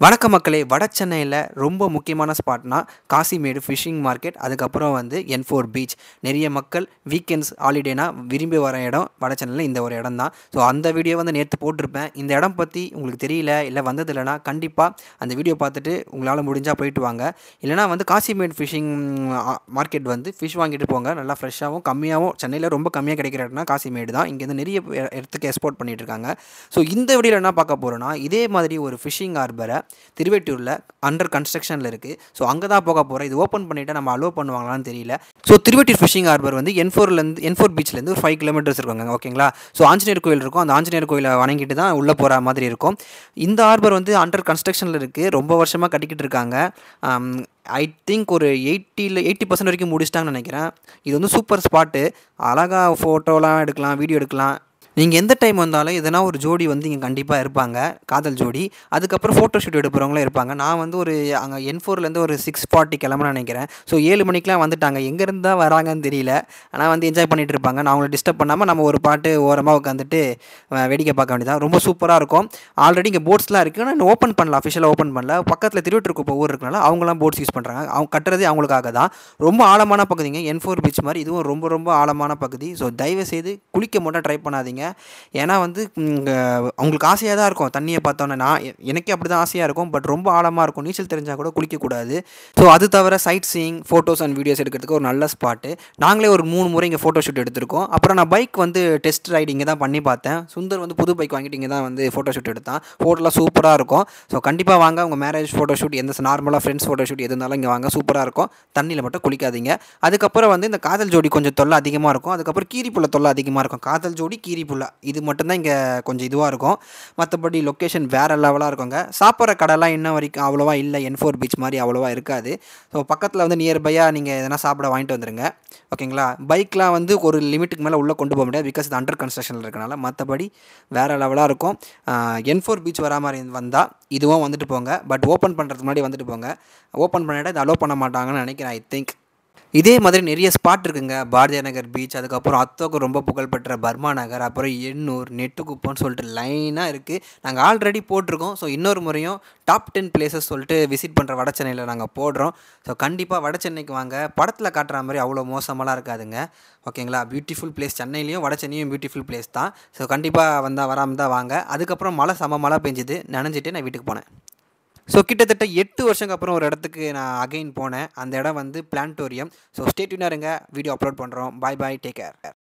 வணக்கம் மக்களே வட சென்னையில் ரொம்ப முக்கியமான ஸ்பாட்னா காசிமேடு ஃபிஷிங் மார்க்கெட் அதுக்கப்புறம் வந்து என் ஃபோர் பீச் நிறைய மக்கள் வீக்கெண்ட்ஸ் ஹாலிடேனா விரும்பி வர இடம் வட சென்னையில் இந்த ஒரு இடம் தான் ஸோ அந்த வீடியோ வந்து நேற்று போட்டிருப்பேன் இந்த இடம் பற்றி உங்களுக்கு தெரியல இல்லை வந்தது இல்லைனா கண்டிப்பாக அந்த வீடியோ பார்த்துட்டு உங்களால் முடிஞ்சால் போயிட்டு வாங்க இல்லைனா வந்து காசிமேடு ஃபிஷிங் மார்க்கெட் வந்து ஃபிஷ் வாங்கிட்டு போங்க நல்லா ஃப்ரெஷ்ஷாகவும் கம்மியாகவும் சென்னையில் ரொம்ப கம்மியாக கிடைக்கிற இடம்னா காசிமேடு தான் இங்கேருந்து நிறைய இடத்துக்கு எக்ஸ்போர்ட் பண்ணிட்டு இருக்காங்க ஸோ இந்த வீடியோவில் என்ன பார்க்க போகிறோன்னா இதே மாதிரி ஒரு ஃபிஷிங் ஹார்பரை திருவெட்டூரில் அண்டர் கன்ஸ்ட்ரக்ஷனில் இருக்குது ஸோ அங்கே தான் போக போகிறோம் இது ஓப்பன் பண்ணிவிட்டு நம்ம அலோவ் பண்ணுவாங்களான்னு தெரியல ஸோ திருவெட்டூர் ஃபிஷிங் ஹார்பர் வந்து என் ஃபோர்லேருந்து என் ஃபோர் பீச்லேருந்து ஒரு ஃபைவ் கிலோமீட்டர்ஸ் இருக்குங்க ஓகேங்களா ஸோ ஆஞ்சநேயர் கோயில் இருக்கும் அந்த ஆஞ்சநேயர் கோயிலை வணங்கிட்டு தான் உள்ளே போகிற மாதிரி இருக்கும் இந்த ஹார்பர் வந்து அண்டர் கன்ஸ்ட்ரக்ஷனில் இருக்குது ரொம்ப வருஷமாக கட்டிக்கிட்டு இருக்காங்க ஐ திங்க் ஒரு எயிட்டியில் எயிட்டி பர்சன்ட் வரைக்கும் முடிச்சிட்டாங்கன்னு நினைக்கிறேன் இது வந்து சூப்பர் ஸ்பாட்டு அழகாக ஃபோட்டோலாம் எடுக்கலாம் வீடியோ எடுக்கலாம் நீங்கள் எந்த டைம் வந்தாலும் எதனா ஒரு ஜோடி வந்து இங்கே கண்டிப்பாக இருப்பாங்க காதல் ஜோடி அதுக்கப்புறம் ஃபோட்டோ ஷூட் எடுக்கிறவங்களும் இருப்பாங்க நான் வந்து ஒரு அங்கே என் ஃபோர்லேருந்து ஒரு சிக்ஸ் ஃபார்ட்டி கிளம்புன்னு நினைக்கிறேன் ஸோ ஏழு மணிக்கெலாம் வந்துட்டாங்க எங்கேருந்து தான் வராங்கன்னு தெரியல ஆனால் வந்து என்ஜாய் பண்ணிகிட்டு இருப்பாங்க நான் அவங்கள டிஸ்டர்ப் பண்ணாமல் நம்ம ஒரு பாட்டு ஓரமாக உட்காந்துட்டு வேடிக்கை பார்க்க வேண்டியதான் ரொம்ப சூப்பராக இருக்கும் ஆல்ரெடி இங்கே போட்ஸ்லாம் இருக்குது ஆனால் ஓப்பன் பண்ணல அஃபிஷியலாக ஓப்பன் பண்ணல பக்கத்தில் திருவட்டூருக்கு ஊர் இருக்கனால அவங்களாம் போட்ஸ் யூஸ் பண்ணுறாங்க அவங்க கட்டுறதே அவங்களுக்காக தான் ரொம்ப ஆழமான பகுதிங்க என் ஃபோர் பீச் மாதிரி இதுவும் ரொம்ப ரொம்ப ஆழமான பகுதி ஸோ தயவு செய்து குளிக்க மட்டும் ட்ரை பண்ணாதீங்க ஏன்னா வந்து அவங்களுக்கு ஆசையாக தான் இருக்கும் தண்ணியை பார்த்தோன்னே நான் எனக்கே அப்படி தான் ஆசையாக இருக்கும் பட் ரொம்ப ஆழமாக இருக்கும் நீச்சல் தெரிஞ்சால் கூட குளிக்கக்கூடாது ஸோ அது தவிர sightseeing photos and videos எடுக்கிறதுக்கு ஒரு நல்ல ஸ்பாட்டு நாங்களே ஒரு மூணு முறை இங்கே ஃபோட்டோ ஷூட் எடுத்திருக்கோம் அப்புறம் நான் பைக் வந்து டெஸ்ட் ரைடு இங்கே தான் பண்ணி பார்த்தேன் சுந்தர் வந்து புது பைக் வாங்கிட்டு இங்கே தான் வந்து ஃபோட்டோ ஷூட் எடுத்தான் ஃபோட்டோலாம் சூப்பராக இருக்கும் ஸோ கண்டிப்பாக வாங்க உங்கள் மேரேஜ் ஃபோட்டோ ஷூட் எந்த நார்மலாக ஃப்ரெண்ட்ஸ் ஃபோட்டோ ஷூட் எது இருந்தாலும் இங்கே வாங்க சூப்பராக இருக்கும் தண்ணியில் மட்டும் குளிக்காதீங்க அதுக்கப்புறம் வந்து இந்த காதல் ஜோடி கொஞ்சம் தொல்லை அதிகமாக இருக்கும் அதுக்கப்புறம் கீரிப்புள்ள தொல்லை அதிகமாக இருக்கும் காதல் ஜோடி கீரிப்புள்ள இது மட்டும்தான் இங்கே கொஞ்சம் இதுவாக இருக்கும் மற்றபடி லொக்கேஷன் வேறு லெவலாக இருக்குங்க சாப்பிட்ற கடைலாம் இன்ன வரைக்கும் அவ்வளோவா இல்லை என் ஃபோர் பீச் மாதிரி அவ்வளோவா இருக்காது ஸோ பக்கத்தில் வந்து நியர்பையாக நீங்கள் எதனா சாப்பிட வாங்கிட்டு வந்துடுங்க ஓகேங்களா பைக்லாம் வந்து ஒரு லிமிட்டுக்கு மேலே உள்ளே கொண்டு போக முடியாது பிகாஸ் இது அண்டர் கன்ஸ்ட்ரக்ஷனில் இருக்கனால மற்றபடி வேறு லெவலாக இருக்கும் என் ஃபோர் பீச் வரா மாதிரி வந்தால் இதுவும் வந்துட்டு போங்க பட் ஓப்பன் பண்ணுறதுக்கு முன்னாடி வந்துட்டு போங்க ஓப்பன் பண்ணிவிட்டு இதை அலோவ் பண்ண மாட்டாங்கன்னு நினைக்கிறேன் ஐ திங்க் இதே மாதிரி நிறைய ஸ்பாட் இருக்குங்க பாரதிய நகர் பீச் அதுக்கப்புறம் அத்தோக்கு ரொம்ப புகழ்பெற்ற பர்மா நகர் அப்புறம் எண்ணூர் நெட்டுக்குப்பம்னு சொல்லிட்டு லைனாக இருக்குது நாங்கள் ஆல்ரெடி போட்டிருக்கோம் ஸோ இன்னொரு முறையும் டாப் டென் பிளேசஸ் சொல்லிட்டு விசிட் பண்ணுற வட சென்னையில் நாங்கள் போடுறோம் ஸோ கண்டிப்பாக வட சென்னைக்கு வாங்க படத்தில் காட்டுற மாதிரி அவ்வளோ மோசமெல்லாம் இருக்காதுங்க ஓகேங்களா பியூட்டிஃபுல் பிளேஸ் சென்னையிலையும் வட சென்னையும் பியூட்டிஃபுல் பிளேஸ் தான் ஸோ கண்டிப்பாக வந்தால் வராமல் தான் வாங்க அதுக்கப்புறம் மழை செம மழை பெஞ்சுது நனைஞ்சிட்டு நான் வீட்டுக்கு போனேன் ஸோ கிட்டத்தட்ட எட்டு வருஷங்க அப்புறம் ஒரு இடத்துக்கு நான் அகைன் போனேன் அந்த இடம் வந்து பிளான்டோரியம் ஸோ ஸ்டேட்யூனாக இருங்க வீடியோ அப்லோட் பண்ணுறோம் பாய் பாய் டேக் கேர்